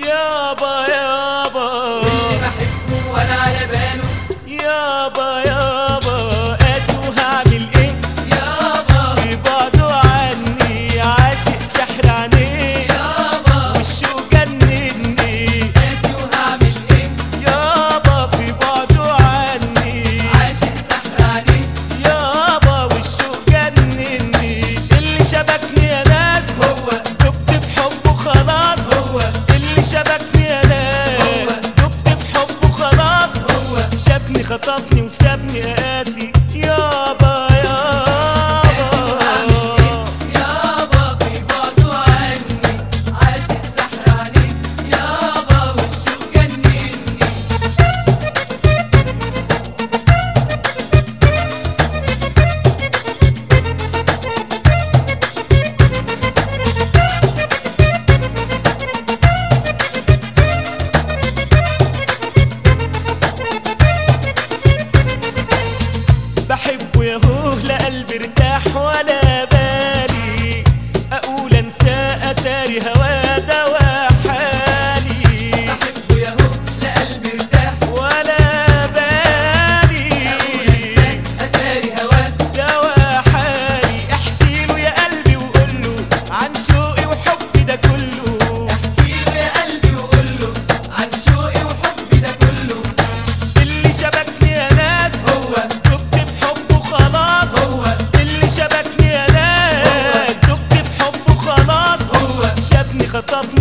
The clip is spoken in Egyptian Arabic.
يابا يابا واللي بحبه ولا على باله يابا يابا قاسي وهعمل ايه يابا في بعده عني عاشق سحر عينيه يابا وشه جنني قاسي وهعمل ايه يابا في بعده عني عاشق سحر عليك يابا وشه جنني اللي شبكني يا ناس هو دبت في حبه خلاص هو اللي شبكني يا ناس دبت في حبه خلاص هو شافني خطفني وسابني قاسي يابا يابا يابا في بعده عني عاشق سحر عليك يابا وشه جنني بحبه ياهو لا قلبي ارتاح ولا بالي اقول انساه اتاري هوا دوا حالي بحبه ياهو لا قلبي ارتاح ولا بالي ونساك اتاري هواك دوا حالي احكي له يا قلبي وقول له عن شوقي وحبي ده كله احكيله يا قلبي وقوله عن شوقي وحبي ده كله اللي شبكني يا ناس هو دبت في حبه خلاص هو اللي شبكني يا ناس دبت في حبه خلاص هو شافني خطفني